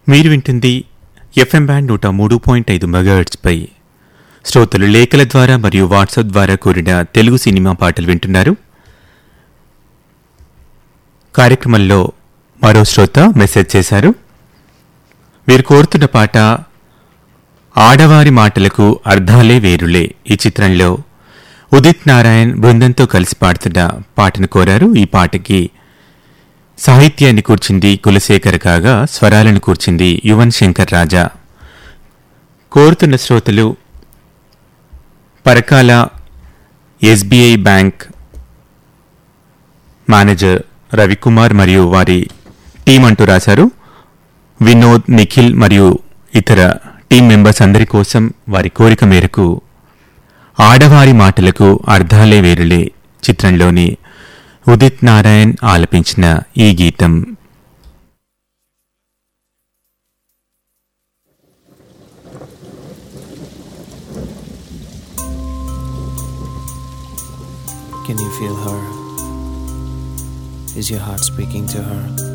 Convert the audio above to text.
మీరు వింటుంది FM band నూట మూడు పాయింట్ ఐదు మెగాహెర్ట్స్పై శ్రోతలు లేఖల ద్వారా మరియు వాట్సాప్ ద్వారా కూడిన తెలుగు సినిమా పాటలు వింటున్నారు కార్యక్రమంలో మరో శ్రోత మెసేజ్ చేశారు వీరు కోరుతున్న పాట ఆడవారి మాటలకు అర్థాలే వేరులే ఈ చిత్రంలో ఉదిత్ నారాయణ్ బృందంతో కలిసి పాడుతున్న పాటను కోరారు ఈ పాటకి సాహిత్యాన్ని కూర్చింది కులశేఖర్ కాగా స్వరాలను కూర్చింది యువన్ శంకర్ రాజా కోరుతున్న శ్రోతలు Parakala SBI bank manager Ravikumar మరియు వారి టీం అంటూ రాశారు వినోద్ నిఖిల్ మరియు ఇతర టీం మెంబర్స్ అందరి కోసం వారి కోరిక మేరకు ఆడవారి మాటలకు అర్థాలే వేరులే చిత్రంలోని ఉదిత్ నారాయణ్ ఆలపించిన ఈ గీతం Can you feel her? Is your heart speaking to her?